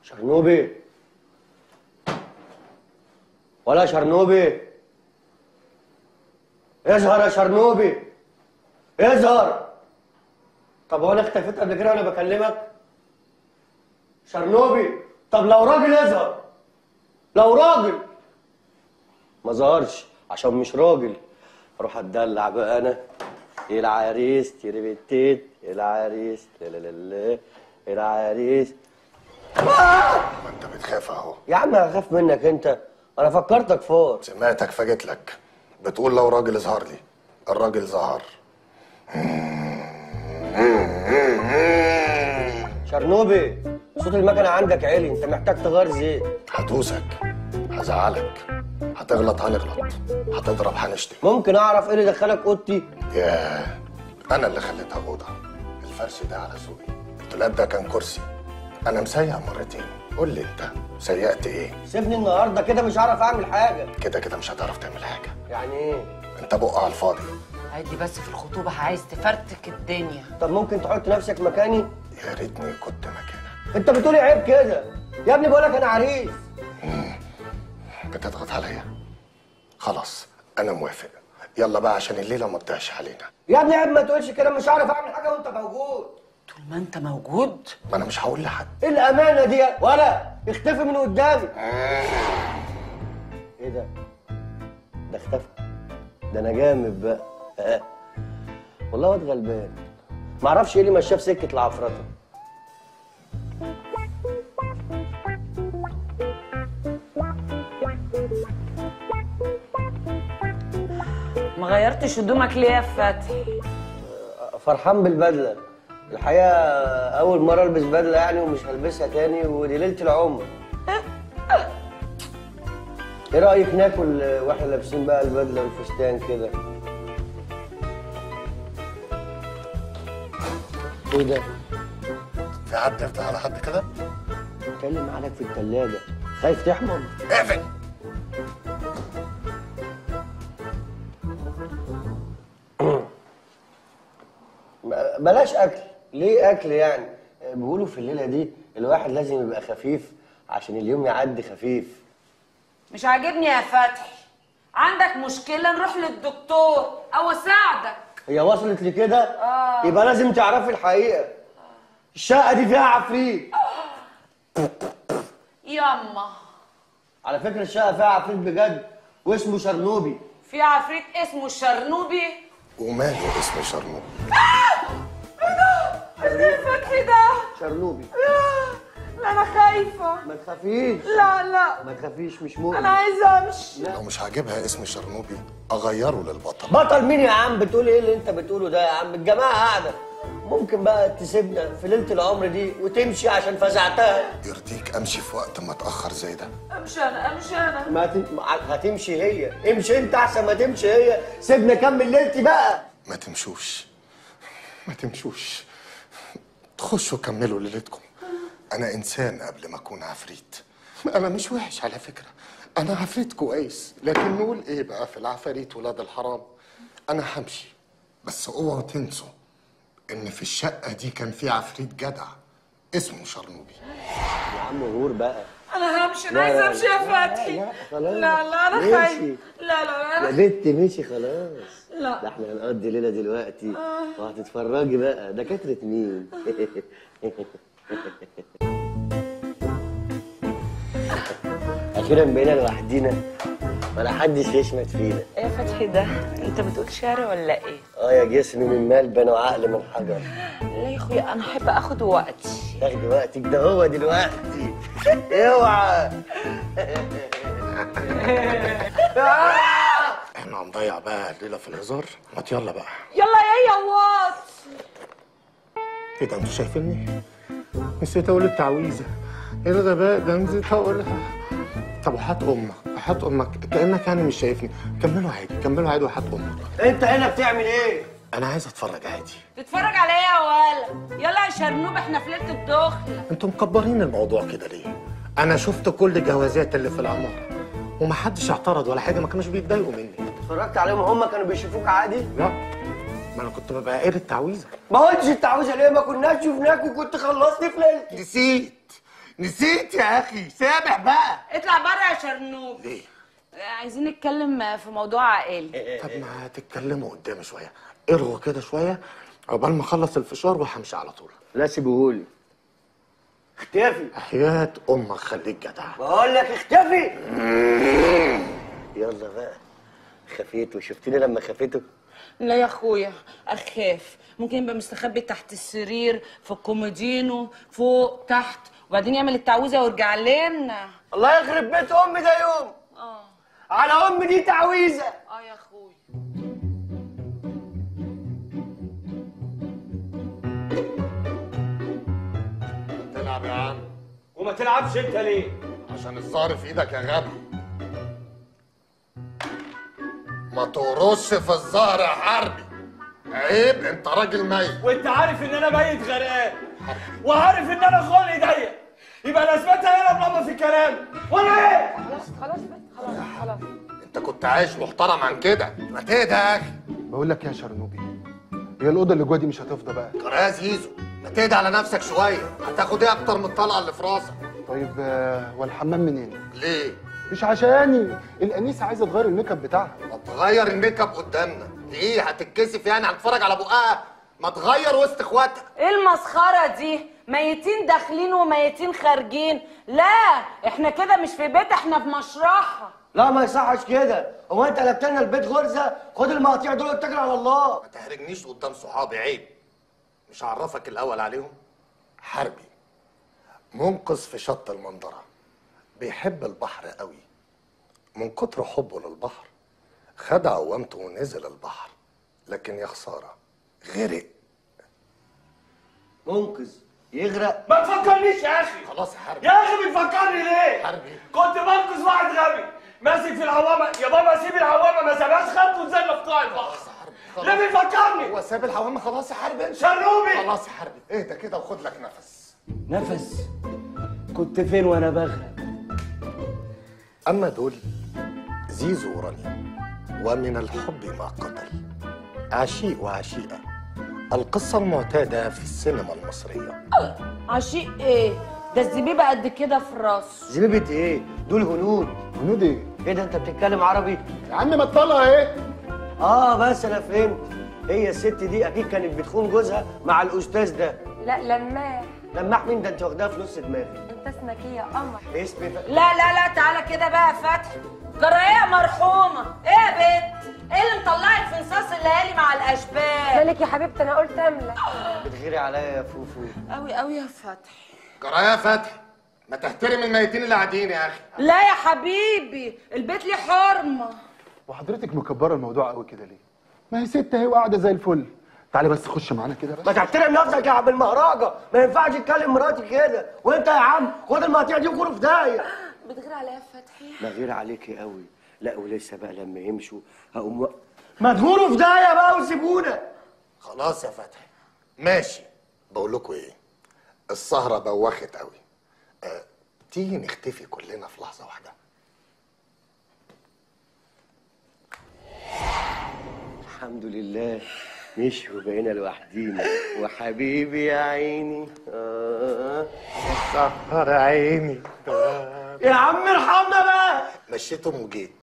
شرنوبي ولا شرنوبي اظهر يا شرنوبي اظهر طب هو انا اختفيت قبل كده وانا بكلمك شرنوبي طب لو راجل اظهر لو راجل ما ظهرش عشان مش راجل اروح اتدلع بقى انا العريس تيري العريس لا لا لا لا العريس ما انت بتخاف اهو يا عم هخاف منك انت انا فكرتك فار سمعتك فجيت لك بتقول لو راجل اظهر لي الراجل ظهر شرنوبي صوت المكنه عندك عالي انت محتاج تغير زيت هدوسك هزعلك هتغلط هنغلط هتضرب هنشتم ممكن اعرف ايه اللي دخلك اوضتي ياه انا اللي خليتها اوضه الفرش ده على ذوقي الدولاب ده كان كرسي انا مسيح مرتين قول لي انت سيقت ايه سيبني النهارده كده مش هعرف اعمل حاجه كده كده مش هتعرف تعمل حاجه يعني ايه انت بق على الفاضي عادي بس في الخطوبة عايز تفرتك الدنيا طب ممكن تحط نفسك مكاني يا ريتني كنت مكانك انت بتقولي عيب كده يا ابني بقولك انا عريس بتضغط عليا خلاص انا موافق يلا بقى عشان الليله ما تضيعش علينا يا ابني عيب ما تقولش كده مش هعرف اعمل حاجه وانت موجود طول ما انت موجود ما انا مش هقول لحد ايه الامانه دي ولا اختفي من قدامي ايه ده ده اختفى ده انا جامد بقى والله واد غلبان معرفش ايه اللي مشاه في سكه العفرطه ما غيرتش هدومك ليه يا فتحي فرحان بالبدله الحقيقه اول مره البس بدله يعني ومش هلبسها تاني ودي ليله العمر ايه رايك ناكل واحنا لابسين بقى البدله والفستان كده ايه ده في حد يفتح على حد كده اتكلم معاك في التلاجة خايف تحمض اقفل ب- بلاش اكل ليه اكل يعني بيقولوا في الليله دي الواحد لازم يبقى خفيف عشان اليوم يعدي خفيف مش عاجبني يا فتحي عندك مشكلة نروح للدكتور او اساعدك هي وصلت لكده آه. يبقى لازم تعرفي الحقيقه الشقه دي فيها عفريت ياما على فكره الشقه فيها عفريت بجد واسمه شرنوبي في عفريت اسمه الشرنوبي وماله اسم شرنوب ايه فتحي ده شرنوبي لا انا خايفة ما تخافيش لا لا ما تخافيش مش انا مؤمن عايزة امشي لو مش عاجبها اسم شرنوبي اغيره للبطل بطل مين يا عم بتقول ايه اللي انت بتقوله ده يا عم الجماعه قاعده ممكن بقى تسيبنا في ليله العمر دي وتمشي عشان فزعتها يرضيك امشي في وقت ما اتاخر زي ده امشي انا امشي انا ما تم... هتمشي هي امشي انت احسن ما تمشي هي سيبنا كمل ليلتي بقى ما تمشوش ما تمشوش تخشوا كملوا ليلتكم انا انسان قبل ما اكون عفريت انا مش وحش على فكره انا عفريت كويس لكن نقول ايه بقى في العفاريت ولاد الحرام انا همشي بس اوعوا تنسوا ان في الشقه دي كان في عفريت جدع اسمه شرنوبي يا عم غور بقى انا همشي انا لا، عايزة لا، امشي يا لا، فتحي لا، خلاص. لا لا انا ماشي. خايفة لا لا يا انا بنت مشي خلاص لا. ده احنا هنقضي ليله دلوقتي وهتتفرجي بقى ده كترة مين اخيرا بقينا لوحدينا ولا حدش يشمت فينا ايه يا فتحي ده انت بتقول شعر ولا ايه اه يا جسم من ملبن وعقل من حجر لا يا اخويا انا احب اخد وقتي تاخدي وقتك ده هو دلوقتي اوعى احنا هنضيع بقى الليله في الهزار ما يلا بقى يلا يا يوات ايه ده انتوا شايفيني نسيت اقول التعويذه ايه الغباء ده نسيت اقولها طب وحات امك وحات امك كانك يعني مش شايفني كملوا عادي كملوا عادي وحات امك انت هنا بتعمل ايه انا عايز اتفرج عادي تتفرج عليا يا ولا يلا يا شرنوب احنا في ليله الدخله انتوا مكبرين الموضوع كده ليه انا شفت كل الجوازات اللي في العماره ومحدش اعترض ولا حاجه ما كانوش بيتضايقوا مني اتفرجت عليهم هم كانوا بيشوفوك عادي لا ما انا كنت ببقى قاري التعويذه ما قلتش التعويذه ليه ما كناش شفناك وكنت خلصت في ليلتي نسيت نسيت يا اخي سامح بقى اطلع بره يا شرنوب ليه عايزين نتكلم في موضوع عائلي طب ما تتكلموا قدامي شويه ارغوا كده شويه عقبال ما اخلص الفشار وهمشي على طول لا سيبهولي اختفي حياة امك خليك جدع بقول لك اختفي يلا بقى خفيته شفتني لما خفيته لا يا اخويا اخاف ممكن يبقى مستخبي تحت السرير في الكومودينو فوق تحت وبعدين يعمل التعويذه ويرجع لنا الله يخرب بيت امي ده يوم اه على امي دي تعويذه اه يا اخويا تلعب يا عم وما تلعبش انت ليه عشان الظهر في ايدك يا غبي ما تقرصش في الظهر يا حربي عيب انت راجل ميت وانت عارف ان انا ميت غرقان وعارف ان انا خلقي ضيق يبقى لازمتها هنا بابا في كلام ولا ايه؟ خلاص خلاص بس خلاص خلاص انت كنت عايش محترم عن كده ما تهدى يا اخي بقول لك يا شرنوبي هي الاوضه اللي جوا دي مش هتفضى بقى قرايه زيزو ما تهدى على نفسك شويه هتاخد ايه اكتر من الطلقه اللي في راسك طيب آه، والحمام منين ليه مش عشاني الانيسه عايزه تغير الميك اب بتاعها ما تغير الميك اب قدامنا ايه هتتكسف يعني هتتفرج على بقها ما تغير وسط اخواتها ايه المسخره دي ميتين داخلين وميتين خارجين لا احنا كده مش في بيت احنا في مشرحه لا ما يصحش كده هو انت قلبت لنا البيت غرزه خد المقاطيع دول واتكل على الله ما تحرجنيش قدام صحابي عيب مش هعرفك الاول عليهم حربي منقذ في شط المنظره بيحب البحر قوي من كتر حبه للبحر خد عوامته ونزل البحر لكن يا خساره غرق منقذ يغرق ما تفكرنيش يا اخي خلاص يا حربي يا اخي بتفكرني ليه؟ حربي. كنت بنقذ واحد غبي ماسك في العوامه يا بابا سيب العوامه ما سابهاش خدته ونزل في قاع البحر خلاص. ليه بيفكرني؟ هو ساب الحوامه خلاص يا حربي شرنوبي خلاص يا حربي اهدى كده وخد لك نفس نفس كنت فين وانا بغرق أما دول زيزو ورانيا ومن الحب ما قتل عشيق وعشيقة القصة المعتادة في السينما المصرية عشيق ايه ده الزبيبه قد كده في راسه زبيبة ايه دول هنود هنود ايه ايه ده انت بتتكلم عربي يا عم ما تطلع ايه اه بس انا فهمت هي الست دي اكيد كانت بتخون جوزها مع الاستاذ ده لا لماح لماح مين ده انت واخداها في نص دماغي انت اسمك ايه يا قمر اسمي ف... لا لا لا تعالى كده بقى يا فتحي جرايه مرحومه ايه يا بنت ايه اللي مطلعك في نصاص الليالي مع الاشبال مالك يا حبيبتي انا قلت املك بتغيري عليا يا فوفو قوي قوي يا فتحي جرايه فتحي ما تحترم الميتين اللي قاعدين يا أخي لا يا حبيبي البيت ليه حرمه وحضرتك مكبره الموضوع قوي كده ليه ما هي ست اهي وقاعده زي الفل تعالي بس خش معانا كده بس ما تحترم نفسك يا عم المهرجة ما ينفعش تكلم مراتي كده وانت يا عم خد المقاطيع دي وكله في داهية بتغير عليا يا فتحي بغير عليكي قوي لا ولسه بقى لما يمشوا هقوم و... ما تغوروا في داهية بقى وسيبونا خلاص يا فتحي ماشي بقول لكم إيه السهرة بوخت قوي أه تيجي نختفي كلنا في لحظة واحدة الحمد لله مشوا بقينا لوحدينا وحبيبي يا عيني آه. سهر عيني يا عم ارحمنا بقى مشيتهم وجيت